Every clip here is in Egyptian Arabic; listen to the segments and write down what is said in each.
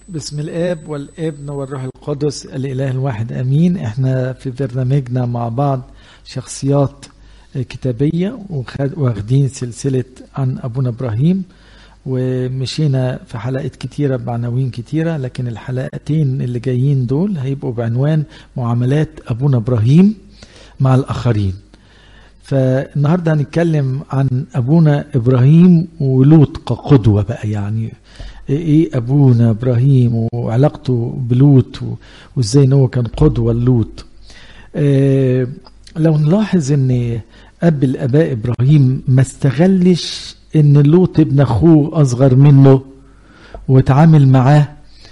بسم الاب والابن والروح القدس الاله الواحد امين احنا في برنامجنا مع بعض شخصيات كتابيه واخدين سلسله عن ابونا ابراهيم ومشينا في حلقات كتيره بعناوين كتيره لكن الحلقتين اللي جايين دول هيبقوا بعنوان معاملات ابونا ابراهيم مع الاخرين فالنهارده هنتكلم عن ابونا ابراهيم ولوط كقدوه بقى يعني ايه ابونا ابراهيم وعلاقته بلوط وازاي ان هو كان قدوه لوط إيه لو نلاحظ ان اب الاباء ابراهيم ما استغلش ان لوط ابن اخوه اصغر منه واتعامل معاه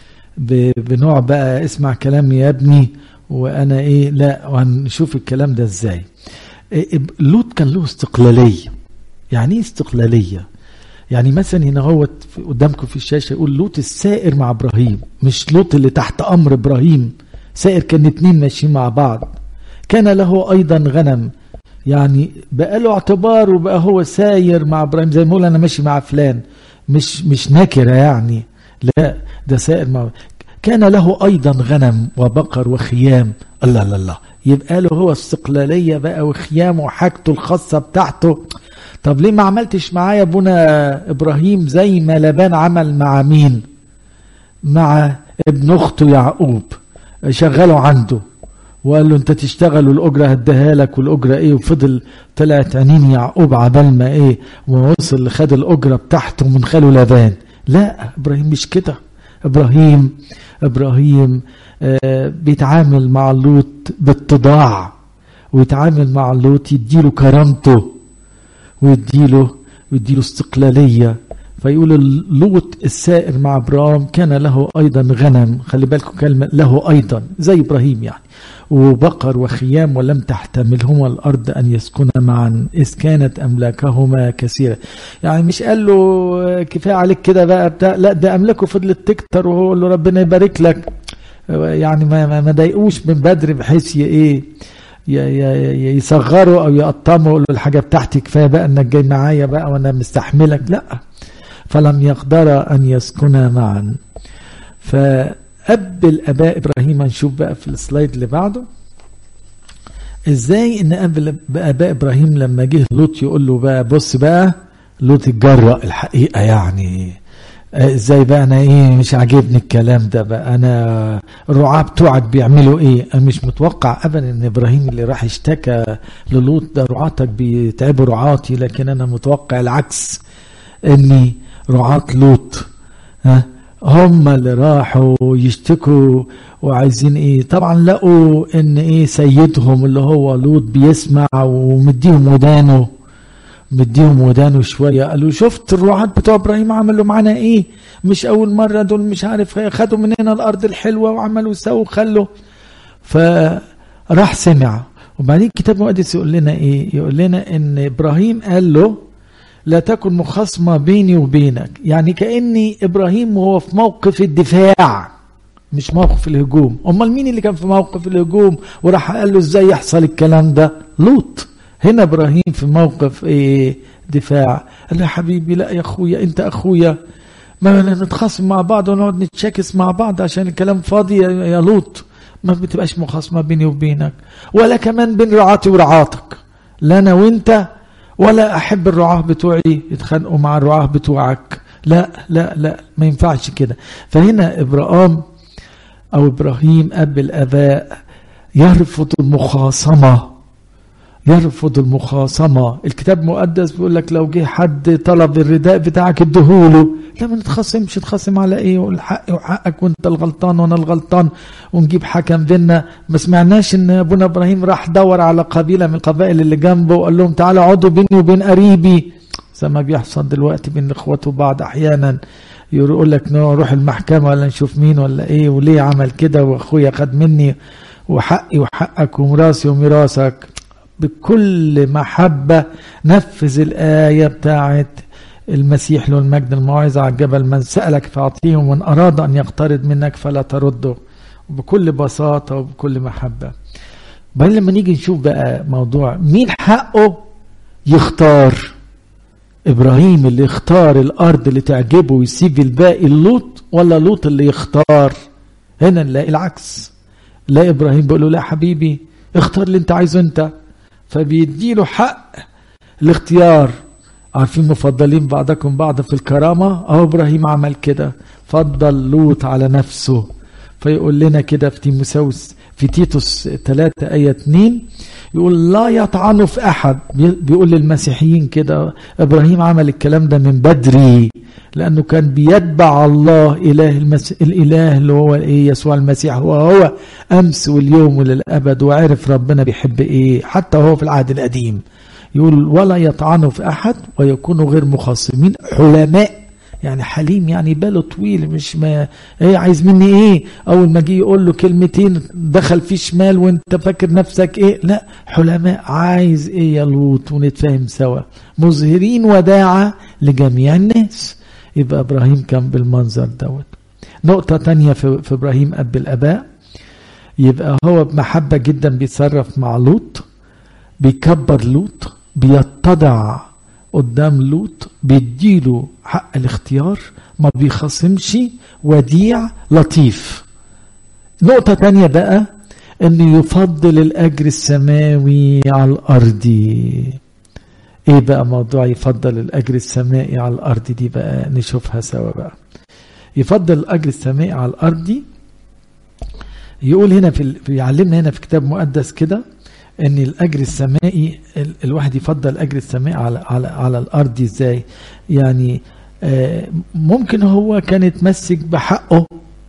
بنوع بقى اسمع كلامي يا ابني وانا ايه لا وهنشوف الكلام ده ازاي إيه لوط كان له استقلاليه يعني ايه استقلاليه يعني مثلا هنا هو قدامكم في الشاشه يقول لوط السائر مع ابراهيم مش لوط اللي تحت امر ابراهيم سائر كان اتنين ماشيين مع بعض كان له ايضا غنم يعني بقى له اعتبار وبقى هو ساير مع ابراهيم زي ما يقول انا ماشي مع فلان مش مش نكره يعني لا ده سائر مع كان له ايضا غنم وبقر وخيام الله الله الله يبقى له هو استقلاليه بقى وخيام وحاجته الخاصه بتاعته طب ليه ما عملتش معايا ابونا ابراهيم زي ما لبان عمل مع مين مع ابن اخته يعقوب شغله عنده وقال له انت تشتغل والاجره هديها لك والاجره ايه وفضل طلعت عينين يعقوب عبال ما ايه ووصل خد الاجره بتاعته من خاله لبان لا ابراهيم مش كده ابراهيم ابراهيم آه بيتعامل مع لوط باتضاع ويتعامل مع لوط يديله كرامته ويديله ويديله استقلاليه فيقول لوط السائر مع ابراهيم كان له ايضا غنم خلي بالكم كلمه له ايضا زي ابراهيم يعني وبقر وخيام ولم تحتملهما الارض ان يسكنا معا اذ كانت املاكهما كثيره يعني مش قال له كفايه عليك كده بقى بتاع لا ده املاكه فضلت تكتر وهو له ربنا يبارك لك يعني ما ما ضايقوش من بدري بحيث ايه يصغروا او يقطموا يقولوا الحاجه بتاعتي كفايه بقى انك جاي معايا بقى وانا مستحملك لا فلم يقدر ان يسكنا معا فاب الاباء ابراهيم هنشوف بقى في السلايد اللي بعده ازاي ان اب اباء ابراهيم لما جه لوط يقول له بقى بص بقى لوط اتجرأ الحقيقه يعني ازاي بقى انا ايه مش عاجبني الكلام ده بقى انا الرعاة بتوعك بيعملوا ايه انا مش متوقع ابدا ان ابراهيم اللي راح اشتكى للوط ده رعاتك بيتعبوا رعاتي لكن انا متوقع العكس اني رعاة لوط ها هم اللي راحوا يشتكوا وعايزين ايه طبعا لقوا ان ايه سيدهم اللي هو لوط بيسمع ومديهم ودانه مديهم ودانه شويه قالوا شفت الرعاة بتوع ابراهيم عملوا معانا ايه مش اول مره دول مش عارف خدوا مننا الارض الحلوه وعملوا سووا خلوا فراح سمع وبعدين الكتاب المقدس يقول لنا ايه يقول لنا ان ابراهيم قال له لا تكن مخاصمه بيني وبينك يعني كاني ابراهيم وهو في موقف الدفاع مش موقف الهجوم امال مين اللي كان في موقف الهجوم وراح قال له ازاي يحصل الكلام ده لوط هنا ابراهيم في موقف ايه دفاع قال له يا حبيبي لا يا اخويا انت اخويا ما نتخاصم مع بعض ونقعد نتشاكس مع بعض عشان الكلام فاضي يا لوط ما بتبقاش مخاصمه بيني وبينك ولا كمان بين رعاتي ورعاتك لا انا وانت ولا احب الرعاه بتوعي يتخانقوا مع الرعاه بتوعك لا لا لا ما ينفعش كده فهنا ابراهام او ابراهيم اب الاباء يرفض المخاصمه يرفض المخاصمة الكتاب المقدس بيقول لك لو جه حد طلب الرداء بتاعك اديهوله لا ما نتخاصمش تخاصم على ايه يقول حقي وحقك وانت الغلطان وانا الغلطان ونجيب حكم بينا ما سمعناش ان ابونا ابراهيم راح دور على قبيله من القبائل اللي جنبه وقال لهم تعالوا اقعدوا بيني وبين قريبي زي ما بيحصل دلوقتي بين اخواته بعض احيانا يقول لك نروح المحكمه ولا نشوف مين ولا ايه وليه عمل كده واخويا خد مني وحقي وحقك وميراثي وميراثك بكل محبة نفذ الآية بتاعت المسيح له المجد الموعظة على الجبل من سألك فأعطيه ومن أراد أن يقترض منك فلا ترده بكل بساطة وبكل محبة بعدين لما نيجي نشوف بقى موضوع مين حقه يختار إبراهيم اللي اختار الأرض اللي تعجبه ويسيب الباقي اللوط ولا لوط اللي يختار هنا نلاقي العكس لا ابراهيم بيقول له لا حبيبي اختار اللي انت عايزه انت فبيديله حق الاختيار عارفين مفضلين بعضكم بعض في الكرامة اهو ابراهيم عمل كده فضل لوط على نفسه فيقول لنا كده في تيموساوس في تيتوس 3 آية 2 يقول لا يطعنوا في أحد بيقول للمسيحيين كده إبراهيم عمل الكلام ده من بدري لأنه كان بيتبع الله إله المس... الإله اللي هو إيه يسوع المسيح هو هو أمس واليوم وللأبد وعرف ربنا بيحب إيه حتى هو في العهد القديم يقول ولا يطعنوا في أحد ويكونوا غير مخاصمين حلماء يعني حليم يعني باله طويل مش ما ايه عايز مني ايه اول ما جه يقول له كلمتين دخل فيه شمال وانت فاكر نفسك ايه لا حلماء عايز ايه يا لوط ونتفاهم سوا مظهرين وداعة لجميع الناس يبقى ابراهيم كان بالمنظر دوت نقطة تانية في, في ابراهيم اب الاباء يبقى هو بمحبة جدا بيتصرف مع لوط بيكبر لوط بيتضع قدام لوط بيديله حق الاختيار ما بيخصمش وديع لطيف نقطة تانية بقى انه يفضل الاجر السماوي على الارضي ايه بقى موضوع يفضل الاجر السمائي على الارض دي بقى نشوفها سوا بقى يفضل الاجر السمائي على الارض يقول هنا في يعلمنا هنا في كتاب مقدس كده ان الاجر السمائي الواحد يفضل الاجر السمائي على على على الارض ازاي يعني ممكن هو كان يتمسك بحقه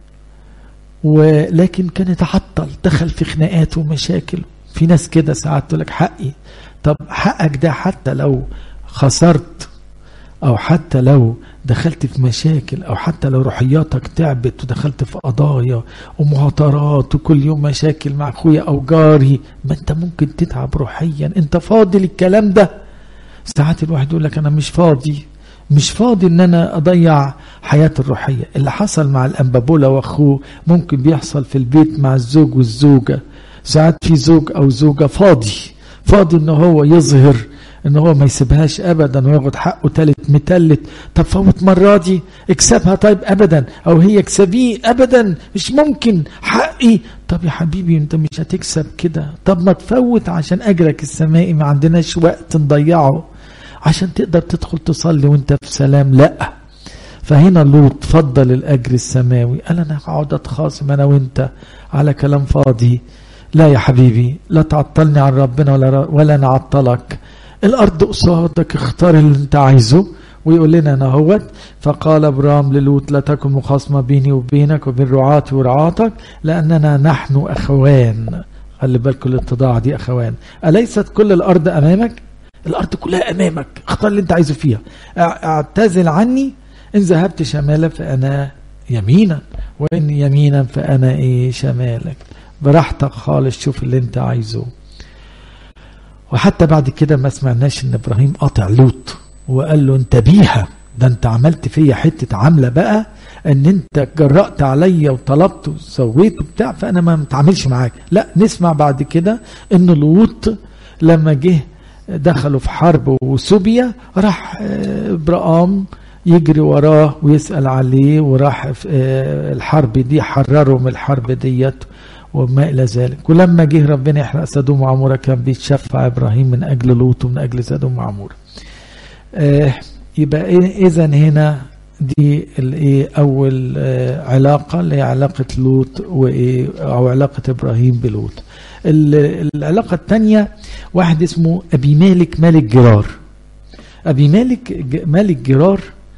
ولكن كان يتعطل دخل في خناقات ومشاكل في ناس كده ساعات تقول لك حقي طب حقك ده حتى لو خسرت او حتى لو دخلت في مشاكل او حتى لو روحياتك تعبت ودخلت في قضايا ومهاترات وكل يوم مشاكل مع اخويا او جاري ما انت ممكن تتعب روحيا انت فاضي للكلام ده ساعات الواحد يقول لك انا مش فاضي مش فاضي ان انا اضيع حياتي الروحيه اللي حصل مع الانبابولا واخوه ممكن بيحصل في البيت مع الزوج والزوجه ساعات في زوج او زوجه فاضي فاضي ان هو يظهر ان هو ما يسيبهاش ابدا وياخد حقه تالت متلت طب فوت مرة دي اكسبها طيب ابدا او هي اكسبيه ابدا مش ممكن حقي طب يا حبيبي انت مش هتكسب كده طب ما تفوت عشان اجرك السمائي ما عندناش وقت نضيعه عشان تقدر تدخل تصلي وانت في سلام لا فهنا لوط فضل الاجر السماوي قال انا هقعد اتخاصم انا وانت على كلام فاضي لا يا حبيبي لا تعطلني عن ربنا ولا ولا نعطلك الارض قصادك اختار اللي انت عايزه ويقول لنا انا هوت فقال ابرام للوط لا تكن مخاصمه بيني وبينك وبين رعاتي ورعاتك لاننا نحن اخوان خلي بالكم الاتضاع دي اخوان اليست كل الارض امامك الارض كلها امامك اختار اللي انت عايزه فيها اعتزل عني ان ذهبت شمالا فانا يمينا وان يمينا فانا ايه شمالك براحتك خالص شوف اللي انت عايزه وحتى بعد كده ما سمعناش ان ابراهيم قاطع لوط وقال له انت بيها ده انت عملت فيا حته عامله بقى ان انت جرأت عليا وطلبت وسويت وبتاع فانا ما متعاملش معاك لا نسمع بعد كده ان لوط لما جه دخلوا في حرب وسوبيا راح ابراهام يجري وراه ويسأل عليه وراح الحرب دي حرروا من الحرب ديت وما إلى ذلك ولما جه ربنا يحرق سدوم وعمورة كان بيتشفع إبراهيم من أجل لوط ومن أجل سدوم وعمورة آه يبقى إذا هنا دي الايه اول آه علاقه اللي هي علاقه لوط وايه او علاقه ابراهيم بلوط العلاقه الثانيه واحد اسمه ابي مالك مالك جرار ابي مالك مالك جرار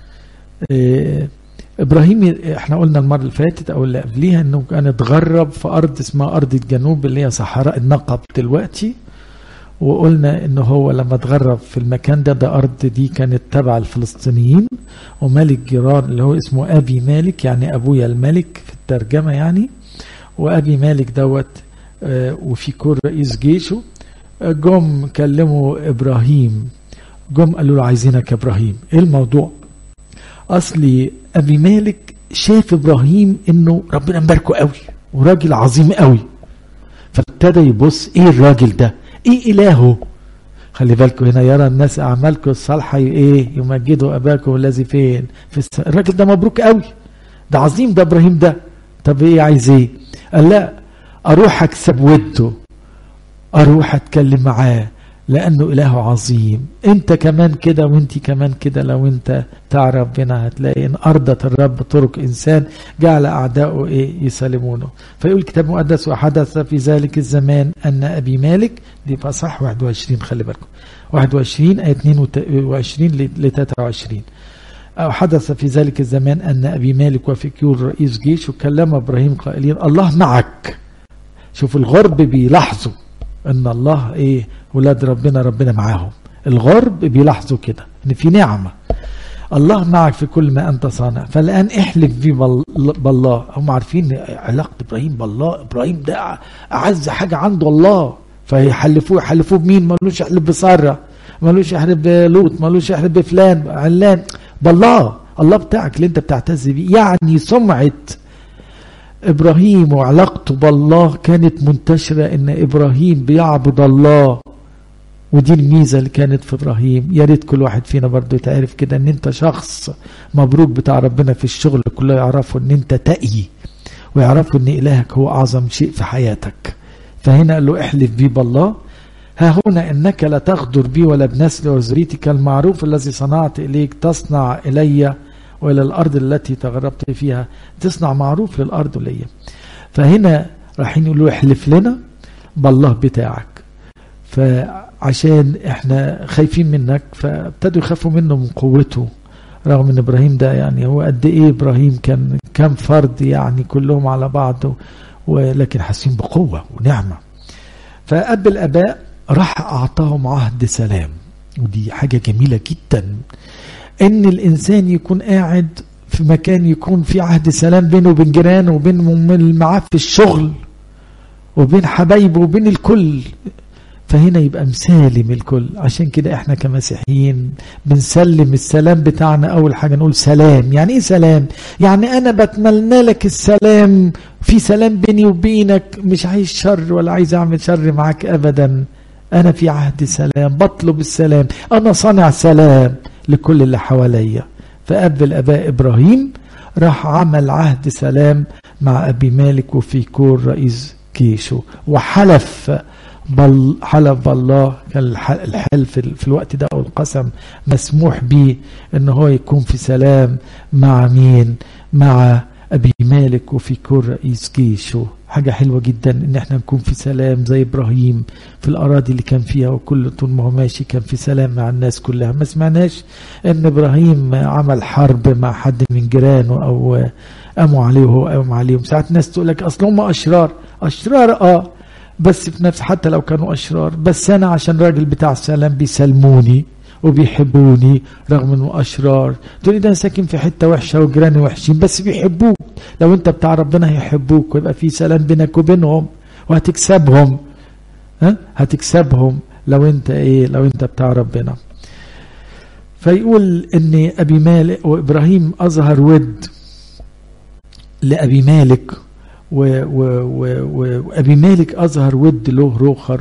آه ابراهيم احنا قلنا المره اللي فاتت او اللي قبليها انه كان اتغرب في ارض اسمها ارض الجنوب اللي هي صحراء النقب دلوقتي وقلنا ان هو لما اتغرب في المكان ده ده ارض دي كانت تبع الفلسطينيين وملك جرار اللي هو اسمه ابي مالك يعني ابويا الملك في الترجمه يعني وابي مالك دوت اه وفي كل رئيس جيشه جم كلموا ابراهيم جم قالوا له عايزينك يا ابراهيم ايه الموضوع اصلي ابي مالك شاف ابراهيم انه ربنا مباركه قوي وراجل عظيم قوي فابتدى يبص ايه الراجل ده ايه الهه خلي بالكم هنا يرى الناس اعمالكم الصالحه ايه يمجدوا اباكم الذي فين في الس... الراجل ده مبروك قوي ده عظيم ده ابراهيم ده طب ايه عايز ايه قال لا اروح اكسب وده اروح اتكلم معاه لانه اله عظيم انت كمان كده وانت كمان كده لو انت تعرف ربنا هتلاقي ان ارضت الرب طرق انسان جعل اعداؤه ايه يسلمونه فيقول الكتاب المقدس وحدث في ذلك الزمان ان ابي مالك دي بقى صح 21 خلي بالكم 21 ايه 22 ل 23 أو حدث في ذلك الزمان أن أبي مالك وفكيور رئيس جيش وكلم إبراهيم قائلين الله معك شوف الغرب بيلاحظوا أن الله إيه ولاد ربنا ربنا معاهم الغرب بيلاحظوا كده أن في نعمة الله معك في كل ما أنت صانع فالآن احلف في بالله هم عارفين علاقة إبراهيم بالله إبراهيم ده أعز حاجة عنده الله فيحلفوه يحلفوه بمين ملوش يحلف بسارة ملوش يحلف بلوط ملوش يحلف بفلان علان بالله الله بتاعك اللي انت بتعتز بيه يعني سمعة ابراهيم وعلاقته بالله كانت منتشرة ان ابراهيم بيعبد الله ودي الميزة اللي كانت في ابراهيم يا ريت كل واحد فينا برضه يتعرف كده ان انت شخص مبروك بتاع ربنا في الشغل كله يعرفوا ان انت تقي ويعرفوا ان الهك هو اعظم شيء في حياتك فهنا قال له احلف بيه بالله ها هنا إنك لا تغدر بي ولا بنسل وذريتك المعروف الذي صنعت إليك تصنع إلي وإلى الأرض التي تغربت فيها تصنع معروف للأرض لي فهنا رايحين يقولوا احلف لنا بالله بتاعك فعشان احنا خايفين منك فابتدوا يخافوا منه من قوته رغم ان ابراهيم ده يعني هو قد ايه ابراهيم كان كم فرد يعني كلهم على بعض ولكن حاسين بقوه ونعمه فاب الاباء راح أعطاهم عهد سلام ودي حاجة جميلة جدا إن الإنسان يكون قاعد في مكان يكون في عهد سلام بينه وبين جيرانه وبين معاه في الشغل وبين حبايبه وبين الكل فهنا يبقى مسالم الكل عشان كده احنا كمسيحيين بنسلم السلام بتاعنا اول حاجة نقول سلام يعني ايه سلام يعني انا بتمنى لك السلام في سلام بيني وبينك مش عايز شر ولا عايز اعمل شر معاك ابدا أنا في عهد سلام بطلب السلام أنا صانع سلام لكل اللي حواليا فأب الأباء إبراهيم راح عمل عهد سلام مع أبي مالك وفي كور رئيس جيشه وحلف بل حلف بالله كان الحلف في الوقت ده أو القسم مسموح به ان هو يكون في سلام مع مين مع أبي مالك وفي كور رئيس جيشه حاجة حلوة جدا ان احنا نكون في سلام زي ابراهيم في الاراضي اللي كان فيها وكل طول ما هو ماشي كان في سلام مع الناس كلها ما سمعناش ان ابراهيم عمل حرب مع حد من جيرانه او قاموا عليه وهو قام عليهم ساعات ناس تقول لك اصل هم اشرار اشرار اه بس في نفس حتى لو كانوا اشرار بس انا عشان راجل بتاع السلام بيسلموني وبيحبوني رغم انه اشرار تقولي ده ساكن في حته وحشه وجيراني وحشين بس بيحبوك لو انت بتاع ربنا هيحبوك ويبقى في سلام بينك وبينهم وهتكسبهم ها هتكسبهم لو انت ايه لو انت بتاع ربنا فيقول ان ابي مالك وابراهيم اظهر ود لابي مالك وابي مالك اظهر ود له روخر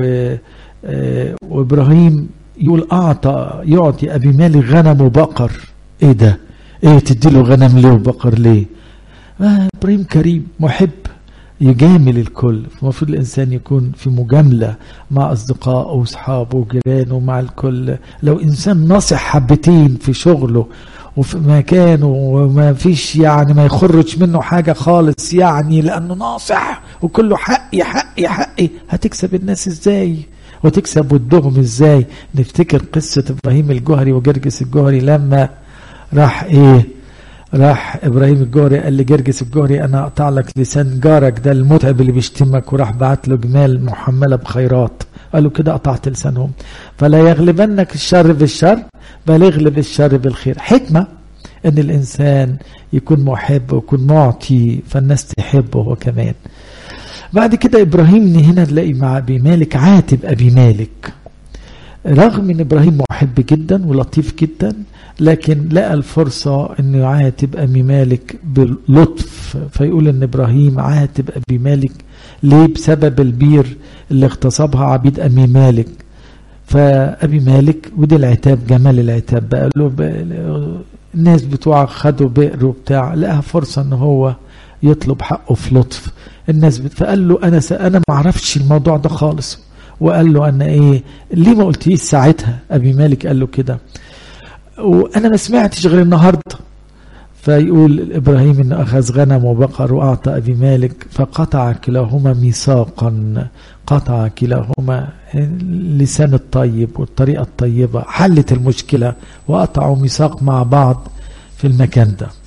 وابراهيم يقول اعطى يعطي ابي مالك غنم وبقر ايه ده ايه تدي له غنم ليه وبقر ليه آه ابراهيم كريم محب يجامل الكل المفروض الانسان يكون في مجامله مع اصدقائه واصحابه وجيرانه مع الكل لو انسان ناصح حبتين في شغله وفي مكانه وما فيش يعني ما يخرج منه حاجه خالص يعني لانه ناصح وكله حقي حقي حقي هتكسب الناس ازاي وتكسب ودهم ازاي نفتكر قصة ابراهيم الجهري وجرجس الجهري لما راح ايه راح ابراهيم الجهري قال لجرجس الجهري انا اقطع لك لسان جارك ده المتعب اللي بيشتمك وراح بعت له جمال محملة بخيرات قالوا كده قطعت لسانهم فلا يغلبنك الشر بالشر بل يغلب الشر بالخير حكمة ان الانسان يكون محب ويكون معطي فالناس تحبه هو كمان بعد كده ابراهيم هنا نلاقي مع ابي مالك عاتب ابي مالك رغم ان ابراهيم محب جدا ولطيف جدا لكن لقى الفرصة انه يعاتب ابي مالك بلطف فيقول ان ابراهيم عاتب ابي مالك ليه بسبب البير اللي اغتصبها عبيد ابي مالك فابي مالك ودي العتاب جمال العتاب بقى له الناس بتوع خدوا بئر وبتاع لقاها فرصة ان هو يطلب حقه في لطف الناس بت... فقال له انا س... انا ما اعرفش الموضوع ده خالص وقال له انا ايه ليه ما قلتليش ساعتها ابي مالك قال له كده وانا ما سمعتش غير النهارده فيقول ابراهيم انه اخذ غنم وبقر واعطى ابي مالك فقطع كلاهما ميثاقا قطع كلاهما اللسان الطيب والطريقه الطيبه حلت المشكله وقطعوا ميثاق مع بعض في المكان ده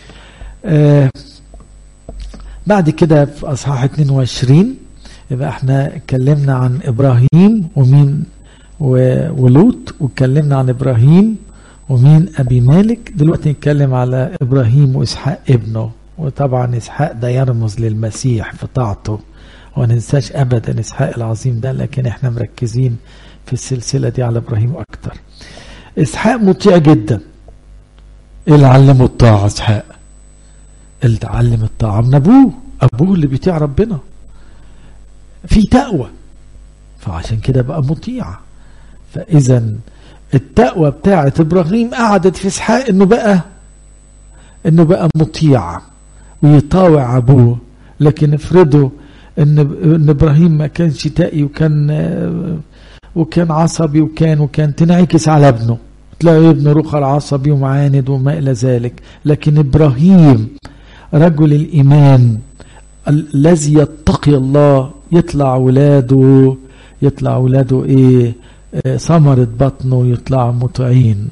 آه بعد كده في اصحاح 22 يبقى احنا اتكلمنا عن ابراهيم ومين ولوط واتكلمنا عن ابراهيم ومين ابي مالك دلوقتي نتكلم على ابراهيم واسحاق ابنه وطبعا اسحاق ده يرمز للمسيح في طاعته وما ننساش ابدا اسحاق العظيم ده لكن احنا مركزين في السلسله دي على ابراهيم اكتر اسحاق مطيع جدا اللي علمه الطاعه اسحاق اللي تعلم الطاعه من ابوه ابوه اللي بيطيع ربنا في تقوى فعشان كده بقى مطيع فاذا التقوى بتاعت ابراهيم قعدت في اسحاق انه بقى انه بقى مطيع ويطاوع ابوه لكن افرضوا ان ان ابراهيم ما كانش تقي وكان وكان عصبي وكان وكان تنعكس على ابنه تلاقي ابنه رخر عصبي ومعاند وما الى ذلك لكن ابراهيم رجل الايمان الذي يتقي الله يطلع ولاده يطلع ولاده ايه ثمرة بطنه يطلع مطيعين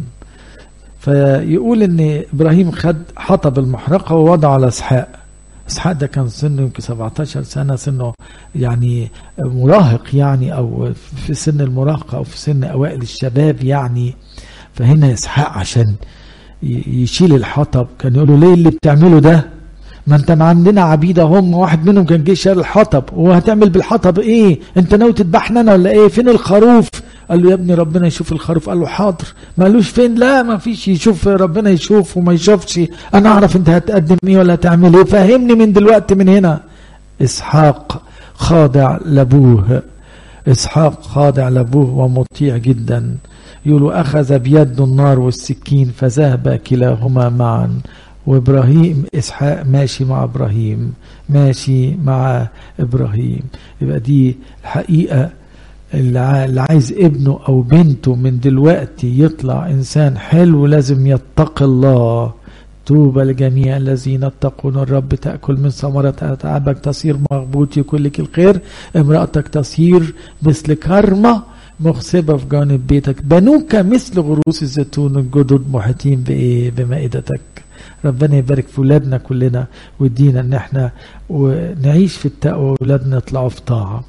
فيقول ان ابراهيم خد حطب المحرقة ووضع على اسحاق اسحاق ده كان سنه يمكن 17 سنة سنه يعني مراهق يعني او في سن المراهقة او في سن اوائل الشباب يعني فهنا اسحاق عشان يشيل الحطب كان يقولوا ليه اللي بتعمله ده ما انت ما عندنا عبيدة هم واحد منهم كان جه شال الحطب وهتعمل بالحطب ايه انت ناوي تذبحنا انا ولا ايه فين الخروف قال له يا ابني ربنا يشوف الخروف قال له حاضر ما قالوش فين لا ما فيش يشوف ربنا يشوف وما يشوفش انا اعرف انت هتقدم ايه ولا هتعمل ايه فهمني من دلوقتي من هنا اسحاق خاضع لابوه اسحاق خاضع لابوه ومطيع جدا يقولوا اخذ بيده النار والسكين فذهب كلاهما معا وابراهيم اسحاق ماشي مع ابراهيم ماشي مع ابراهيم يبقى دي الحقيقه اللي عايز ابنه او بنته من دلوقتي يطلع انسان حلو لازم يتقي الله طوبى لجميع الذين اتقون الرب تأكل من ثمرة أتعابك تصير مغبوط كلك الخير امرأتك تصير مثل كرمة مخصبة في جانب بيتك بنوك مثل غروس الزيتون الجدد محيطين بإيه بمائدتك ربنا يبارك في ولادنا كلنا ويدينا ان احنا ونعيش في التقوى وولادنا يطلعوا في طاعه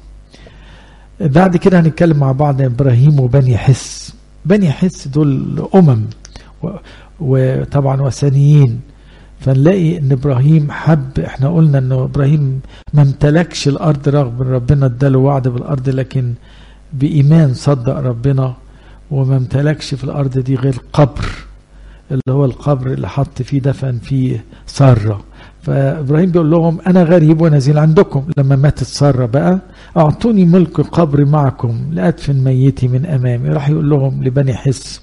بعد كده هنتكلم مع بعض ابراهيم وبني حس بني حس دول امم وطبعا وثنيين فنلاقي ان ابراهيم حب احنا قلنا ان ابراهيم ما امتلكش الارض رغم ان ربنا اداله وعد بالارض لكن بايمان صدق ربنا وما امتلكش في الارض دي غير قبر اللي هو القبر اللي حط فيه دفن فيه ساره فابراهيم بيقول لهم انا غريب ونزيل عندكم لما ماتت ساره بقى اعطوني ملك قبر معكم لادفن ميتي من امامي راح يقول لهم لبني حس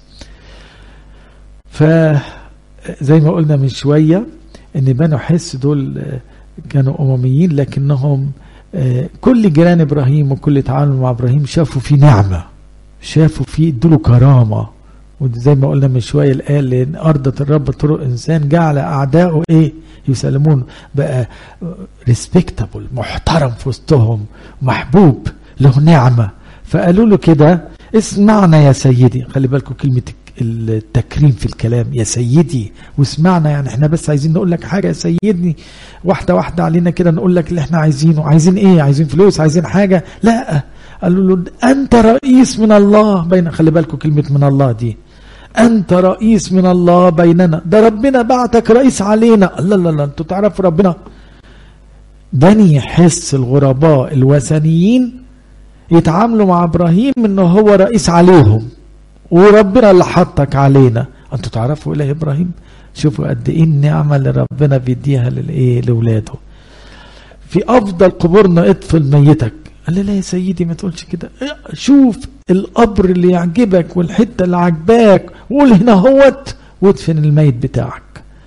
فزي ما قلنا من شويه ان بنو حس دول كانوا امميين لكنهم كل جيران ابراهيم وكل تعامل مع ابراهيم شافوا فيه نعمه شافوا فيه ادوا كرامه وزي ما قلنا من شويه الايه اللي ارضت الرب طرق انسان جعل اعدائه ايه يسلمون بقى ريسبكتابل محترم في وسطهم محبوب له نعمه فقالوا له كده اسمعنا يا سيدي خلي بالكم كلمه التكريم في الكلام يا سيدي واسمعنا يعني احنا بس عايزين نقول لك حاجه يا سيدني واحده واحده علينا كده نقول لك اللي احنا عايزينه عايزين ايه عايزين فلوس عايزين حاجه لا قالوا له انت رئيس من الله بين خلي بالكم كلمه من الله دي انت رئيس من الله بيننا ده ربنا بعتك رئيس علينا الله لا لا انتوا تعرفوا ربنا بني حس الغرباء الوثنيين يتعاملوا مع ابراهيم انه هو رئيس عليهم وربنا اللي حطك علينا انتوا تعرفوا اله ابراهيم شوفوا قد ايه النعمه اللي ربنا بيديها للايه لاولاده في افضل قبورنا اطفل ميتك قال لي لا يا سيدي ما تقولش كده شوف القبر اللي يعجبك والحته اللي عجباك وقول هنا هوت وادفن الميت بتاعك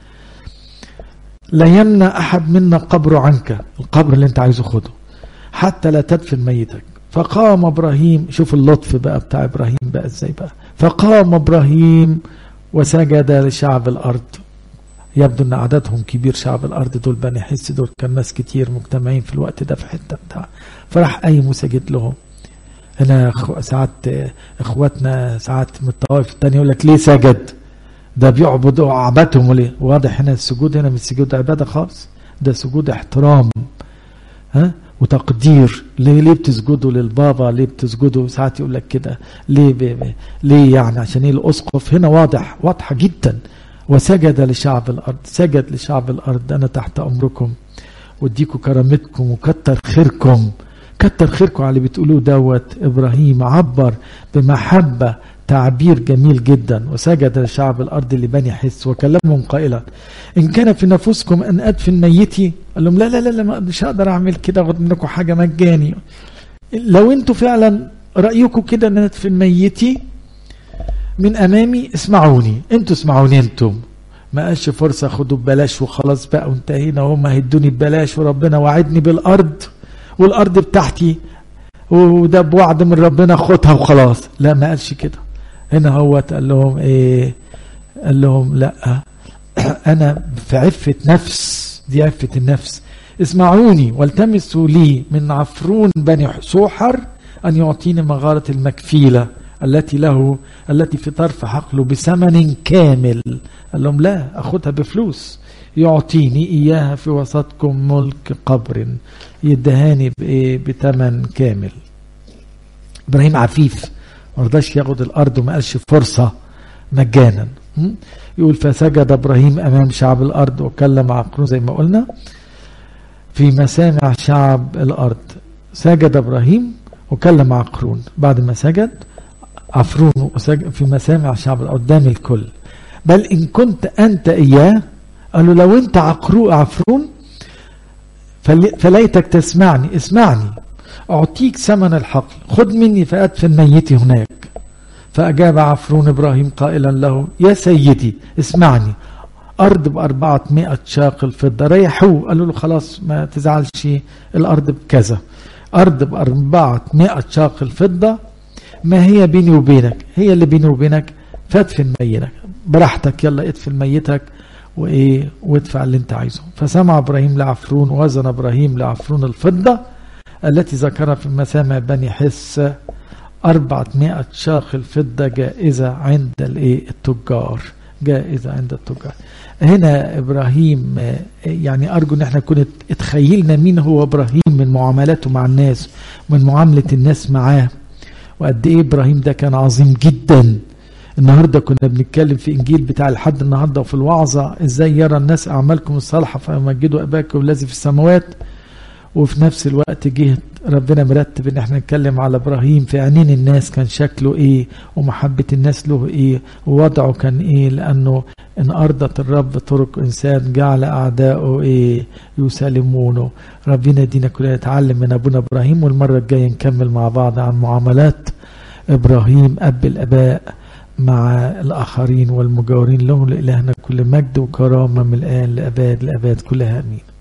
لا يمنع أحد منا قبره عنك القبر اللي انت عايزه خده حتى لا تدفن ميتك فقام إبراهيم شوف اللطف بقى بتاع إبراهيم بقى ازاي بقى فقام إبراهيم وسجد لشعب الأرض يبدو ان عددهم كبير شعب الارض دول بني حس دول كان ناس كتير مجتمعين في الوقت ده في حته بتاع فراح قايم وسجد لهم هنا ساعات اخواتنا ساعات من الطوائف الثانيه يقول لك ليه سجد ده بيعبدوا عبادهم ليه واضح هنا السجود هنا مش سجود عباده خالص ده سجود احترام ها وتقدير ليه ليه بتسجدوا للبابا ليه بتسجدوا ساعات يقول لك كده ليه بي بي ليه يعني عشان ايه الاسقف هنا واضح واضحه جدا وسجد لشعب الارض سجد لشعب الارض انا تحت امركم واديكم كرامتكم وكتر خيركم كتر خيركم على اللي بتقولوه دوت ابراهيم عبر بمحبه تعبير جميل جدا وسجد لشعب الارض لبني حس وكلمهم قائلا ان كان في نفوسكم ان ادفن ميتي قال لهم لا لا لا, لا مش هقدر اعمل كده اخد منكم حاجه مجاني لو انتوا فعلا رايكم كده ان ادفن ميتي من امامي اسمعوني انتوا اسمعوني انتم ما قالش فرصة خدوا ببلاش وخلاص بقى وانتهينا هم هيدوني ببلاش وربنا وعدني بالأرض والأرض بتاعتي وده بوعد من ربنا خدها وخلاص لا ما قالش كده هنا هو قال لهم ايه قال لهم لا انا في عفة نفس دي عفة النفس اسمعوني والتمسوا لي من عفرون بني سوحر ان يعطيني مغارة المكفيلة التي له التي في طرف حقله بثمن كامل قال لهم لا أخذها بفلوس يعطيني إياها في وسطكم ملك قبر يدهاني بإيه بثمن كامل إبراهيم عفيف ما رضاش ياخد الأرض وما قالش فرصة مجانا يقول فسجد إبراهيم أمام شعب الأرض وكلم عقله زي ما قلنا في مسامع شعب الأرض سجد إبراهيم وكلم عقرون بعد ما سجد عفرون في مسامع شعب قدام الكل بل إن كنت أنت إياه قالوا لو أنت عقرو عفرون فليتك تسمعني اسمعني أعطيك ثمن الحقل خذ مني فأدفن ميتي هناك فأجاب عفرون إبراهيم قائلا له يا سيدي اسمعني أرض بأربعة مئة شاقل فضة ريحوه قالوا له خلاص ما تزعلش الأرض بكذا أرض بأربعة مئة شاقل فضة ما هي بيني وبينك هي اللي بيني وبينك فادفن ميتك براحتك يلا ادفن ميتك وايه وادفع اللي انت عايزه فسمع ابراهيم لعفرون وزن ابراهيم لعفرون الفضه التي ذكرها في مسامع بني حس أربعمائة شاخل فضة جائزة عند الايه التجار جائزة عند التجار هنا إبراهيم يعني أرجو أن احنا كنا اتخيلنا مين هو إبراهيم من معاملاته مع الناس من معاملة الناس معاه وقد ايه ابراهيم ده كان عظيم جدا النهارده كنا بنتكلم في انجيل بتاع الحد النهارده وفي الوعظه ازاي يرى الناس اعمالكم الصالحه فيمجدوا اباكم الذي في السماوات وفي نفس الوقت جه ربنا مرتب ان احنا نتكلم على ابراهيم في عينين الناس كان شكله ايه ومحبه الناس له ايه ووضعه كان ايه لانه ان ارضت الرب طرق انسان جعل اعداؤه ايه يسالمونه ربنا يدينا كلنا نتعلم من ابونا ابراهيم والمره الجايه نكمل مع بعض عن معاملات ابراهيم اب الاباء مع الاخرين والمجاورين له لالهنا كل مجد وكرامه من الان لاباد الاباد كلها امين